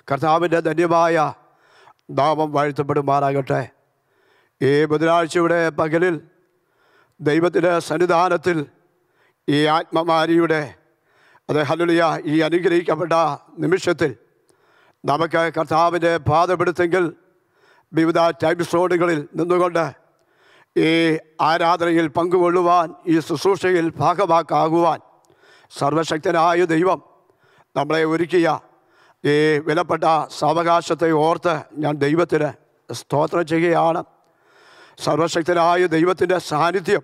കർത്താവിൻ്റെ ധന്യമായ നാമം വാഴ്ത്തപ്പെടുമാറാകട്ടെ ഈ ബുധനാഴ്ചയുടെ പകലിൽ ദൈവത്തിൻ്റെ സന്നിധാനത്തിൽ ഈ ആത്മമാരിയുടെ അത് ഹലുലിയ ഈ അനുഗ്രഹിക്കപ്പെട്ട നിമിഷത്തിൽ നമുക്ക് കർത്താവിൻ്റെ പാതപ്പെടുത്തെങ്കിൽ വിവിധ ടൈം സോണുകളിൽ നിന്നുകൊണ്ട് ഈ ആരാധനയിൽ പങ്കുകൊള്ളുവാൻ ഈ ശുശ്രൂഷയിൽ ഭാഗമാക്കാകുവാൻ സർവശക്തനായ ദൈവം നമ്മളെ ഒരുക്കിയ ഈ വിലപ്പെട്ട സാവകാശത്തെ ഓർത്ത് ഞാൻ ദൈവത്തിന് സ്തോത്രം ചെയ്യുകയാണ് സർവശക്തനായ ദൈവത്തിൻ്റെ സാന്നിധ്യം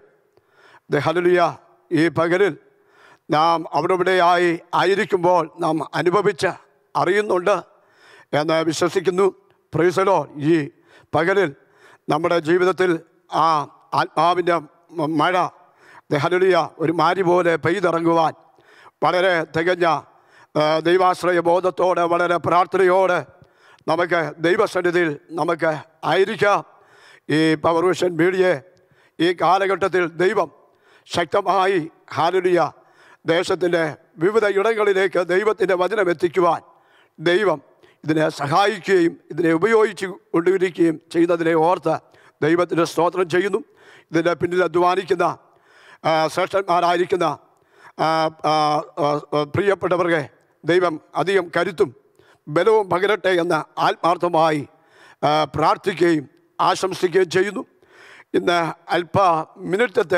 ദഹലുലിയ ഈ പകലിൽ നാം അവിടെ ഇവിടെയായി ആയിരിക്കുമ്പോൾ നാം അനുഭവിച്ച് അറിയുന്നുണ്ട് എന്ന് വിശ്വസിക്കുന്നു പ്രീസലോ ഈ പകലിൽ നമ്മുടെ ജീവിതത്തിൽ ആ ആത്മാവിൻ്റെ മ- മഴ ദഹലുലിയ ഒരു മാരി പോലെ പെയ്തിറങ്ങുവാൻ വളരെ തികഞ്ഞ ആ, ദൈവാശ്രയ ബോധത്തോടെ വളരെ പ്രാർത്ഥനയോടെ നമുക്ക് ദൈവസന്നിധിയിൽ നമുക്ക് ആയിരിക്കാം ഈ പവർ വിഷൻ മീഡിയയെ ഈ കാലഘട്ടത്തിൽ ദൈവം ശക്തമായി ഹാലുലിയ ദേശത്തിൻ്റെ വിവിധ ഇടങ്ങളിലേക്ക് ദൈവത്തിൻ്റെ വചനം എത്തിക്കുവാൻ ദൈവം ഇതിനെ സഹായിക്കുകയും ഇതിനെ ഉപയോഗിച്ച് കൊണ്ടിരിക്കുകയും ചെയ്യുന്നതിനെ ഓർത്ത് ദൈവത്തിൻ്റെ സ്തോത്രം ചെയ്യുന്നു ഇതിൻ്റെ പിന്നിൽ അധ്വാനിക്കുന്ന ആ, ശ്രേഷ്ഠന്മാരായിരിക്കുന്ന ആ, ആ, ആ, ആ, പ്രിയപ്പെട്ടവർക്ക് ദൈവം അധികം കരുത്തും ബലവും പകരട്ടെ എന്ന് ആത്മാർത്ഥമായി ആ, പ്രാർത്ഥിക്കുകയും ആശംസിക്കുകയും ചെയ്യുന്നു ഇന്ന് അല്പ മിനിറ്റത്തെ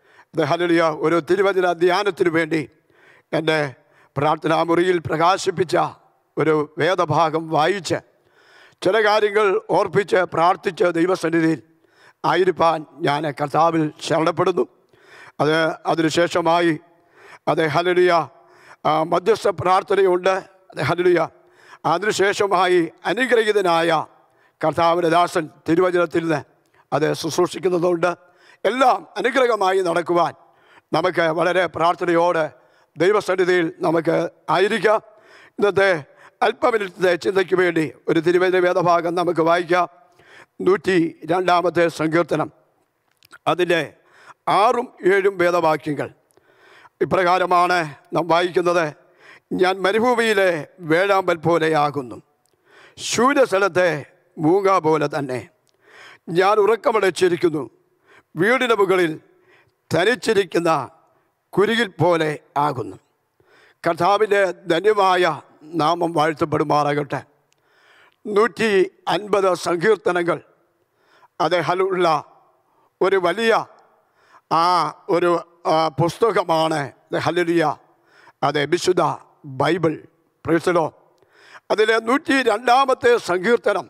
ഹലിയ ഒരു തിരുവചന ധ്യാനത്തിനു വേണ്ടി എൻ്റെ പ്രാർത്ഥനാ മുറിയിൽ പ്രകാശിപ്പിച്ച ഒരു വേദഭാഗം വായിച്ച് ചില കാര്യങ്ങൾ ഓർപ്പിച്ച് പ്രാർത്ഥിച്ച് ദൈവസന്നിധിയിൽ ആയിരിക്കാൻ ഞാൻ കർത്താവിൽ ശരണപ്പെടുന്നു അത് അതിനുശേഷമായി അത് ഹലലിയ മധ്യസ്ഥ പ്രാർത്ഥനയുണ്ട് അത് ഹലലിയ അതിനുശേഷമായി അനുഗ്രഹീതനായ കർത്താവിൻ്റെ ദാസൻ തിരുവചനത്തിൽ നിന്ന് അത് ശുശ്രൂഷിക്കുന്നതുകൊണ്ട് എല്ലാം അനുഗ്രഹമായി നടക്കുവാൻ നമുക്ക് വളരെ പ്രാർത്ഥനയോടെ ദൈവസന്നിധിയിൽ നമുക്ക് ആയിരിക്കാം ഇന്നത്തെ അല്പമിനിറ്റത്തെ ചിന്തയ്ക്ക് വേണ്ടി ഒരു തിരുവചന വേദഭാഗം നമുക്ക് വായിക്കാം നൂറ്റി രണ്ടാമത്തെ സങ്കീർത്തനം അതിൻ്റെ ആറും ഏഴും വേദവാക്യങ്ങൾ ഇപ്രകാരമാണ് നാം വായിക്കുന്നത് ഞാൻ മരുഭൂമിയിലെ വേഴാമ്പൽ പോലെയാകുന്നു ശൂര്യസ്ഥലത്തെ മൂങ്ങ പോലെ തന്നെ ഞാൻ ഉറക്കമടച്ചിരിക്കുന്നു വീടിന് മുകളിൽ തനിച്ചിരിക്കുന്ന കുരുകിൽ പോലെ ആകുന്നു കർത്താവിൻ്റെ ധന്യമായ നാമം വാഴ്ത്തപ്പെടുമാറാകട്ടെ നൂറ്റി അൻപത് സങ്കീർത്തനങ്ങൾ അദ്ദേഹമുള്ള ഒരു വലിയ ആ ഒരു ആ, പുസ്തകമാണ് ഹലിയ അതെ വിശുദ്ധ ബൈബിൾ പ്രേസലോ അതിലെ നൂറ്റി രണ്ടാമത്തെ സങ്കീർത്തനം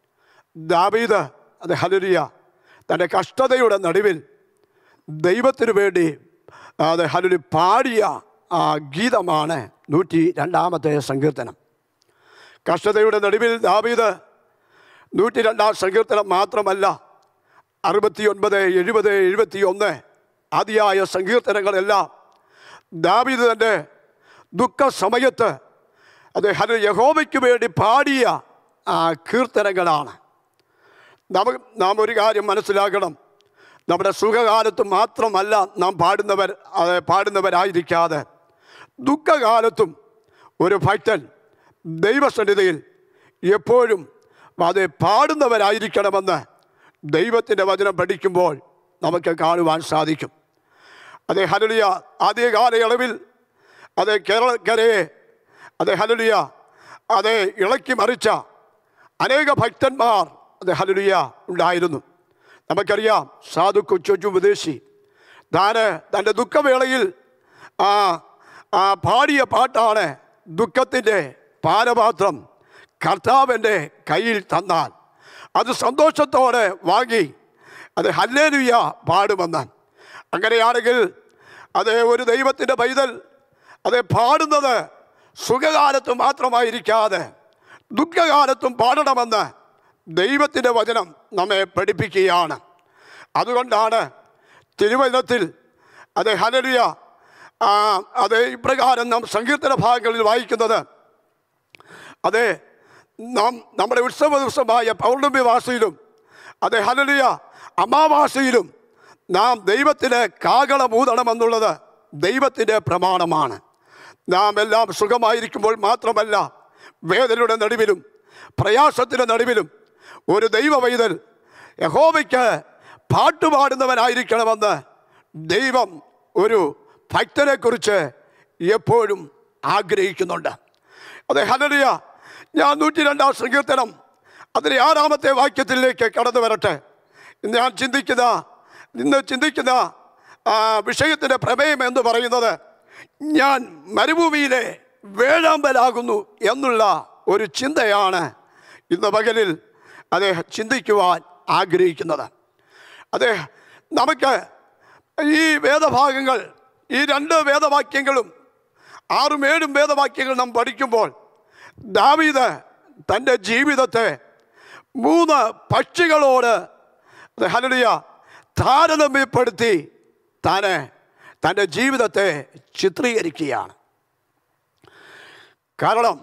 ദാവീദ് അത് ഹലിയ തൻ്റെ കഷ്ടതയുടെ നടുവിൽ ദൈവത്തിനു വേണ്ടി അത് ഹലുലി പാടിയ ആ ഗീതമാണ് നൂറ്റി രണ്ടാമത്തെ സങ്കീർത്തനം കഷ്ടതയുടെ നടുവിൽ ദാവീദ് നൂറ്റി രണ്ടാം സങ്കീർത്തനം മാത്രമല്ല അറുപത്തിയൊൻപത് എഴുപത് എഴുപത്തി ഒന്ന് ആദിയായ സങ്കീർത്തനങ്ങളെല്ലാം ദാവീദ് തൻ്റെ ദുഃഖ സമയത്ത് അത് ഹല യഹോവയ്ക്ക് വേണ്ടി പാടിയ ആ കീർത്തനങ്ങളാണ് നമുക്ക് നാം ഒരു കാര്യം മനസ്സിലാക്കണം നമ്മുടെ സുഖകാലത്ത് മാത്രമല്ല നാം പാടുന്നവർ അത് പാടുന്നവരായിരിക്കാതെ ദുഃഖകാലത്തും ഒരു ഭക്തൻ ദൈവസന്നിധിയിൽ എപ്പോഴും അത് പാടുന്നവരായിരിക്കണമെന്ന് ദൈവത്തിൻ്റെ വചനം പഠിക്കുമ്പോൾ നമുക്ക് കാണുവാൻ സാധിക്കും അതേ ഹലുലിയ ആദ്യ കാലയളവിൽ അത് കേരളക്കരയെ അത് ഹലുലിയ അത് ഇളക്കി മറിച്ച അനേക ഭക്തന്മാർ അത് ഹലുലിയ ഉണ്ടായിരുന്നു നമുക്കറിയാം സാധു കൊച്ചു ഉപദേശി താന് തൻ്റെ ദുഃഖവേളയിൽ ആ ആ പാടിയ പാട്ടാണ് ദുഃഖത്തിൻ്റെ പാരപാത്രം കർത്താവിൻ്റെ കയ്യിൽ തന്നാൽ അത് സന്തോഷത്തോടെ വാങ്ങി അത് ഹല്ലേലുയ പാടുമെന്ന് അങ്ങനെയാണെങ്കിൽ അത് ഒരു ദൈവത്തിൻ്റെ പൈതൽ അത് പാടുന്നത് സുഖകാലത്ത് മാത്രമായിരിക്കാതെ ദുഃഖകാലത്തും പാടണമെന്ന് ദൈവത്തിൻ്റെ വചനം നമ്മെ പഠിപ്പിക്കുകയാണ് അതുകൊണ്ടാണ് തിരുവചനത്തിൽ അത് ഹലലിയ ആ, അത് ഇപ്രകാരം നാം സങ്കീർത്തന ഭാഗങ്ങളിൽ വായിക്കുന്നത് അതെ നാം നമ്മുടെ ഉത്സവ ദിവസമായ പൗർണമി വാസിയിലും അതെ ഹലലിയ അമാവാസിയിലും നാം ദൈവത്തിന് കാകളമൂതണമെന്നുള്ളത് ദൈവത്തിൻ്റെ പ്രമാണമാണ് നാം എല്ലാം സുഖമായിരിക്കുമ്പോൾ മാത്രമല്ല വേദനയുടെ നടുവിലും പ്രയാസത്തിൻ്റെ നടുവിലും ഒരു ദൈവ പൈതൽ യഹോവയ്ക്ക് പാട്ടുപാടുന്നവനായിരിക്കണമെന്ന് ദൈവം ഒരു ഭക്തനെക്കുറിച്ച് എപ്പോഴും ആഗ്രഹിക്കുന്നുണ്ട് അതെ ഹലലിയ ഞാൻ നൂറ്റി രണ്ടാം സങ്കീർത്തനം അതിലെ ആറാമത്തെ വാക്യത്തിലേക്ക് കടന്നു വരട്ടെ ഇന്ന് ഞാൻ ചിന്തിക്കുന്ന ഇന്ന് ചിന്തിക്കുന്ന ആ, വിഷയത്തിൻ്റെ പ്രമേയം എന്ന് പറയുന്നത് ഞാൻ മരുഭൂമിയിലെ വേഴാമ്പലാകുന്നു എന്നുള്ള ഒരു ചിന്തയാണ് ഇന്ന് പകലിൽ അദ്ദേഹം ചിന്തിക്കുവാൻ ആഗ്രഹിക്കുന്നത് അതെ നമുക്ക് ഈ വേദഭാഗങ്ങൾ ഈ രണ്ട് വേദവാക്യങ്ങളും ആറും ഏഴും വേദവാക്യങ്ങൾ നാം പഠിക്കുമ്പോൾ ദാവീദ് തൻ്റെ ജീവിതത്തെ മൂന്ന് പക്ഷികളോട് ഹലലിയ താരതമ്യപ്പെടുത്തി താന് തൻ്റെ ജീവിതത്തെ ചിത്രീകരിക്കുകയാണ് കാരണം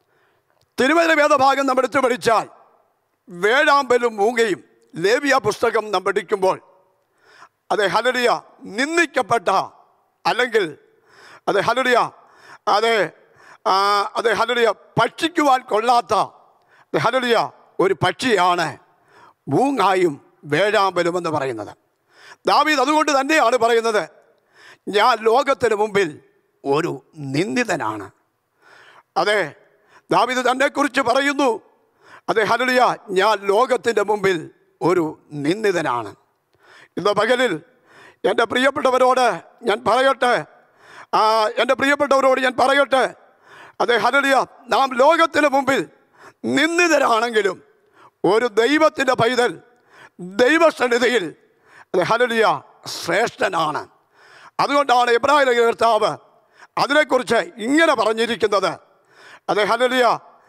തിരുവചന വേദഭാഗം നമ്മൾ എടുത്തു പഠിച്ചാൽ വേഴാമ്പലും മൂങ്ങയും ലേവിയ പുസ്തകം നാം പഠിക്കുമ്പോൾ അത് ഹലരിയ നിന്ദിക്കപ്പെട്ട അല്ലെങ്കിൽ അത് ഹലരിയ അത് ആ, അത് ഹലരിയ ഭക്ഷിക്കുവാൻ കൊള്ളാത്ത അത് ഹലരിയ ഒരു പക്ഷിയാണ് മൂങ്ങായും വേഴാമ്പലും എന്ന് പറയുന്നത് ദാവീദ് അതുകൊണ്ട് തന്നെയാണ് പറയുന്നത് ഞാൻ ലോകത്തിന് മുമ്പിൽ ഒരു നിന്ദിതനാണ് അതെ ദാവിദ് തന്നെക്കുറിച്ച് പറയുന്നു അതെ ഹലലിയ ഞാൻ ലോകത്തിൻ്റെ മുമ്പിൽ ഒരു നിന്ദിതനാണ് ഇന്ന് പകലിൽ എൻ്റെ പ്രിയപ്പെട്ടവരോട് ഞാൻ പറയട്ടെ ആ, എൻ്റെ പ്രിയപ്പെട്ടവരോട് ഞാൻ പറയട്ടെ അതെ ഹലലിയ നാം ലോകത്തിന് മുമ്പിൽ നിന്ദിതരാണെങ്കിലും ഒരു ദൈവത്തിൻ്റെ പൈതൽ ദൈവസന്നിധിയിൽ അതെ ഹലലിയ ശ്രേഷ്ഠനാണ് അതുകൊണ്ടാണ് ഇബ്രാഹിം കർത്താവ് അതിനെക്കുറിച്ച് ഇങ്ങനെ പറഞ്ഞിരിക്കുന്നത് അതെ ഹലലിയ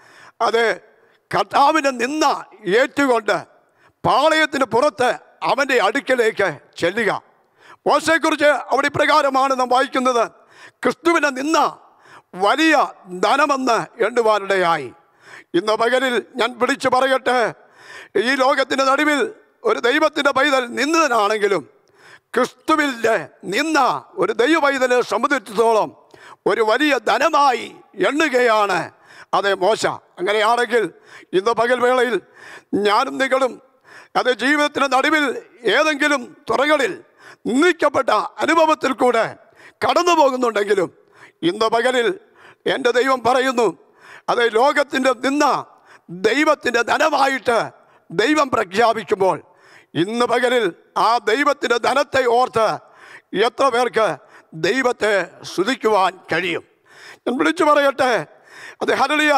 അത് കർത്താവിനെ നിന്ന ഏറ്റുകൊണ്ട് പാളയത്തിന് പുറത്ത് അവൻ്റെ അടുക്കലേക്ക് ചെല്ലുക മോശയെക്കുറിച്ച് അവിടെ ഇപ്രകാരമാണ് നാം വായിക്കുന്നത് ക്രിസ്തുവിനെ നിന്ന വലിയ ധനമെന്ന് എണ്ണുവാനിടയായി ഇന്ന് പകലിൽ ഞാൻ വിളിച്ചു പറയട്ടെ ഈ ലോകത്തിൻ്റെ നടുവിൽ ഒരു ദൈവത്തിൻ്റെ പൈതൽ നിന്നതിനാണെങ്കിലും ക്രിസ്തുവിൻ്റെ നിന്ന ഒരു ദൈവ പൈതലെ സംബന്ധിച്ചിടത്തോളം ഒരു വലിയ ധനമായി എണ്ണുകയാണ് അതെ മോശ അങ്ങനെയാണെങ്കിൽ ഇന്ന് പകൽ വേളയിൽ ഞാനും നിങ്ങളും അത് ജീവിതത്തിൻ്റെ നടുവിൽ ഏതെങ്കിലും തുറകളിൽ നിന്ദിക്കപ്പെട്ട അനുഭവത്തിൽ കൂടെ കടന്നു പോകുന്നുണ്ടെങ്കിലും ഇന്ന് പകലിൽ എൻ്റെ ദൈവം പറയുന്നു അത് ലോകത്തിൻ്റെ നിന്ന ദൈവത്തിൻ്റെ ധനമായിട്ട് ദൈവം പ്രഖ്യാപിക്കുമ്പോൾ ഇന്ന് പകലിൽ ആ ദൈവത്തിൻ്റെ ധനത്തെ ഓർത്ത് എത്ര പേർക്ക് ദൈവത്തെ സ്തുതിക്കുവാൻ കഴിയും ഞാൻ വിളിച്ചു പറയട്ടെ അത് ഹരളിയ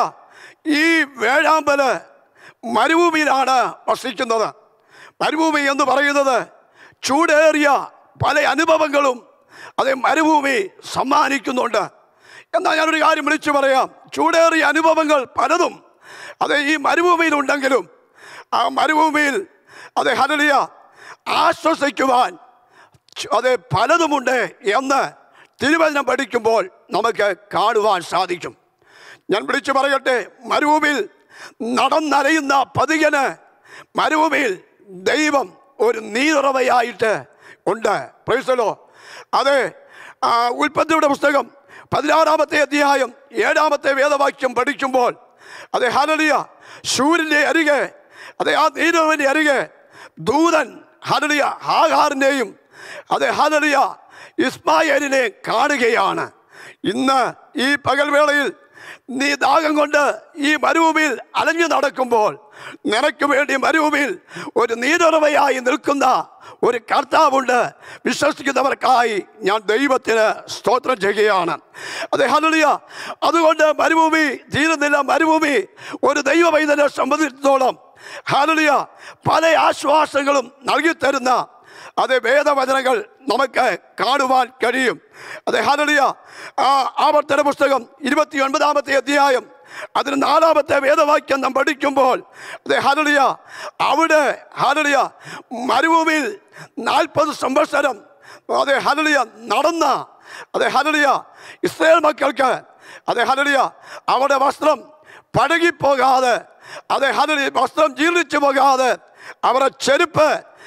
ഈ വേഴാമ്പല് മരുഭൂമിയിലാണ് വസിക്കുന്നത് മരുഭൂമി എന്ന് പറയുന്നത് ചൂടേറിയ പല അനുഭവങ്ങളും അത് മരുഭൂമി സമ്മാനിക്കുന്നുണ്ട് എന്നാൽ ഞാനൊരു കാര്യം വിളിച്ചു പറയാം ചൂടേറിയ അനുഭവങ്ങൾ പലതും അത് ഈ മരുഭൂമിയിലുണ്ടെങ്കിലും ആ മരുഭൂമിയിൽ അത് ഹരളിയ ആശ്വസിക്കുവാൻ ചു- അത് പലതുമുണ്ട് എന്ന് തിരുവചനം പഠിക്കുമ്പോൾ നമുക്ക് കാണുവാൻ സാധിക്കും ഞാൻ വിളിച്ചു പറയട്ടെ മരുഭൂമിയിൽ നടന്നലയുന്ന പതികന് മരുഭൂമിയിൽ ദൈവം ഒരു നീറുറവയായിട്ട് ഉണ്ട് പ്രൈസലോ അത് ആ, ഉൽപ്പത്തിയുടെ പുസ്തകം പതിനാറാമത്തെ അധ്യായം ഏഴാമത്തെ വേദവാക്യം പഠിക്കുമ്പോൾ അത് ഹലലിയ ശൂരിൻ്റെ അരികെ അതെ ആ നീരുറവിൻ്റെ അരികെ ദൂതൻ ഹലലിയ ഹാഹാറിനെയും അതെ ഹലലിയ ഇസ്മായേലിനെ കാണുകയാണ് ഇന്ന് ഈ പകൽവേളയിൽ നീ ദാഹം കൊണ്ട് ഈ മരുഭൂമിയിൽ അലഞ്ഞു നടക്കുമ്പോൾ നിനക്ക് വേണ്ടി മരുഭൂമിയിൽ ഒരു നീരുറവയായി നിൽക്കുന്ന ഒരു കർത്താവുണ്ട് വിശ്വസിക്കുന്നവർക്കായി ഞാൻ ദൈവത്തിന് സ്തോത്രം ചെയ്യുകയാണ് അതെ ഹലുലിയ അതുകൊണ്ട് മരുഭൂമി തീരുന്നില്ല മരുഭൂമി ഒരു ദൈവ വൈദ്യനെ സംബന്ധിച്ചിടത്തോളം ഹലുലിയ പല ആശ്വാസങ്ങളും നൽകിത്തരുന്ന അത് വേദവചനങ്ങൾ നമുക്ക് കാണുവാൻ കഴിയും അത് ഹലളിയ ആ ആവർത്തന പുസ്തകം ഇരുപത്തി ഒൻപതാമത്തെ അധ്യായം അതിന് നാലാമത്തെ വേദവാക്യം നാം പഠിക്കുമ്പോൾ അത് ഹലളിയ അവിടെ ഹലളിയ മരുഭൂമിയിൽ നാൽപ്പത് സംവത്സരം അതെ ഹലളിയ നടന്ന അതെ ഹലളിയ ഇസ്രയേൽ മക്കൾക്ക് അതെ ഹലളിയ അവിടെ വസ്ത്രം പഴകിപ്പോകാതെ അതെ ഹലളി വസ്ത്രം ജീർണിച്ചു പോകാതെ അവരുടെ ചെരുപ്പ്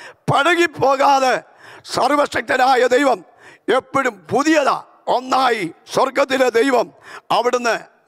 പഴകിപ്പോകാതെ സർവശക്തനായ ദൈവം എപ്പോഴും പുതിയതാ ഒന്നായി സ്വർഗത്തിലെ ദൈവം അവിടുന്ന്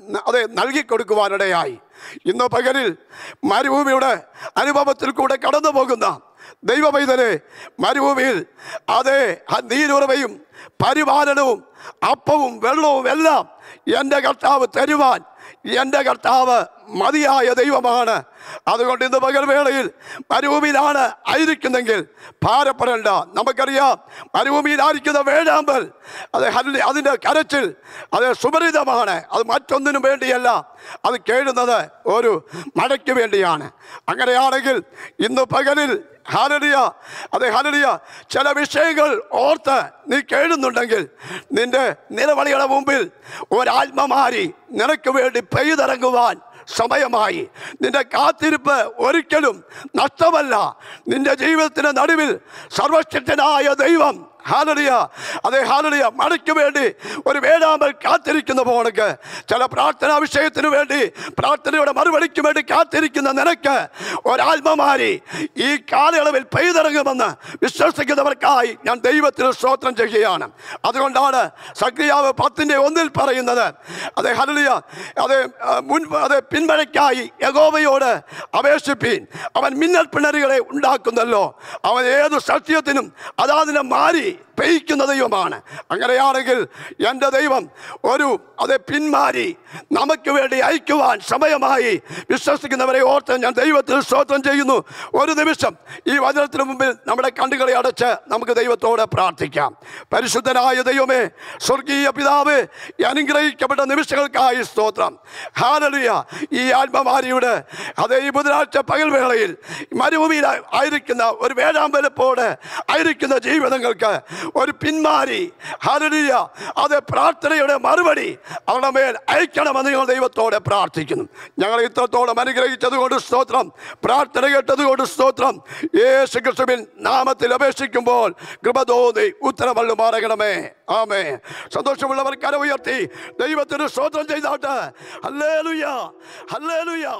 ന- അതെ നൽകി കൊടുക്കുവാനിടയായി ഇന്ന് പകലിൽ മരുഭൂമിയുടെ അനുഭവത്തിൽ കൂടെ കടന്നു പോകുന്ന ദൈവമൈതനെ മരുഭൂമിയിൽ അതെ ആ നീരുറവയും പരിപാലനവും അപ്പവും വെള്ളവും എല്ലാം എൻ്റെ കർത്താവ് തരുവാൻ എൻ്റെ കർത്താവ് മതിയായ ദൈവമാണ് അതുകൊണ്ട് ഇന്ന് പകൽ വേളയിൽ മരുഭൂമിയിലാണ് ആയിരിക്കുന്നെങ്കിൽ ഭാരപ്പെടേണ്ട നമുക്കറിയാം മരുഭൂമിയിലായിരിക്കുന്ന വേഴാമ്പൽ അത് ഹല്ലി അതിൻ്റെ കരച്ചിൽ അത് സുപരിതമാണ് അത് മറ്റൊന്നിനും വേണ്ടിയല്ല അത് കേഴുന്നത് ഒരു മഴയ്ക്ക് വേണ്ടിയാണ് അങ്ങനെയാണെങ്കിൽ ഇന്ന് പകലിൽ ഹാലലിയ അതെ ഹാലലിയ ചില വിഷയങ്ങൾ ഓർത്ത് നീ കേഴുന്നുണ്ടെങ്കിൽ നിന്റെ നിലവിളിയുടെ മുമ്പിൽ ഒരാത്മമാരി നിനക്ക് വേണ്ടി പെയ്തിറങ്ങുവാൻ സമയമായി നിന്റെ കാത്തിരിപ്പ് ഒരിക്കലും നഷ്ടമല്ല നിന്റെ ജീവിതത്തിന് നടുവിൽ സർവശക്തനായ ദൈവം ഹാലടിയ അതെ ഹാലടിയ മഴയ്ക്ക് വേണ്ടി ഒരു വേഴാമ്പൽ കാത്തിരിക്കുന്ന പോണക്ക് ചില പ്രാർത്ഥനാ വിഷയത്തിന് വേണ്ടി പ്രാർത്ഥനയുടെ മറുപടിക്ക് വേണ്ടി കാത്തിരിക്കുന്ന നിനക്ക് ഒരാത്മമാരി ഈ കാലയളവിൽ പെയ്തിറങ്ങുമെന്ന് വിശ്വസിക്കുന്നവർക്കായി ഞാൻ ദൈവത്തിന് സ്തോത്രം ചെയ്യുകയാണ് അതുകൊണ്ടാണ് സക്രിയാവ് പത്തിൻ്റെ ഒന്നിൽ പറയുന്നത് അതെ ഹലലിയ അതെ ആ, മുൻ അതെ പിന്മഴയ്ക്കായി യഗോവയോട് അപേക്ഷിപ്പീൻ അവൻ മിന്നൽ പിണരുകളെ ഉണ്ടാക്കുന്നല്ലോ അവൻ ഏത് സത്യത്തിനും അതാതിനെ മാറി പെയ്ക്കുന്ന ദൈവമാണ് അങ്ങനെയാണെങ്കിൽ എൻ്റെ ദൈവം ഒരു അതെ പിന്മാരി നമുക്ക് വേണ്ടി അയക്കുവാൻ സമയമായി വിശ്വസിക്കുന്നവരെ ഓർത്ത് ഞാൻ ദൈവത്തിൽ സ്തോത്രം ചെയ്യുന്നു ഒരു നിമിഷം ഈ വചനത്തിന് മുമ്പിൽ നമ്മുടെ കണ്ണുകളെ അടച്ച് നമുക്ക് ദൈവത്തോട് പ്രാർത്ഥിക്കാം പരിശുദ്ധനായ ദൈവമേ സ്വർഗീയ പിതാവ് ഈ അനുഗ്രഹിക്കപ്പെട്ട നിമിഷങ്ങൾക്കായി സ്തോത്രം ഹാലലിയ ഈ ആത്മമാരിയുടെ അതേ ഈ ബുധനാഴ്ച പകൽവേളയിൽ മരുഭൂമിയിൽ ആയിരിക്കുന്ന ഒരു വേഴാമ്പലപ്പോട് ആയിരിക്കുന്ന ജീവിതങ്ങൾക്ക് ഒരു പിന്മാരി ഹാലലിയ അത് പ്രാർത്ഥനയുടെ മറുപടി അവരുടെ മേൽ അയക്കണമെന്ന് ഞങ്ങൾ ദൈവത്തോടെ പ്രാർത്ഥിക്കുന്നു ഞങ്ങൾ ഇത്രത്തോളം അനുഗ്രഹിച്ചത് കൊണ്ട് സ്തോത്രം പ്രാർത്ഥന കേട്ടത് കൊണ്ട് സ്തോത്രം യേശു ക്രിസ്തുവിൻ നാമത്തിൽ അപേക്ഷിക്കുമ്പോൾ കൃപ തോന്നി ഉത്തരവള്ളു മാറണമേ ആമേ സന്തോഷമുള്ളവർ കര ഉയർത്തി ദൈവത്തിന് സ്തോത്രം ചെയ്താട്ട് ഹല്ലേലൂയ ഹല്ലേലൂയ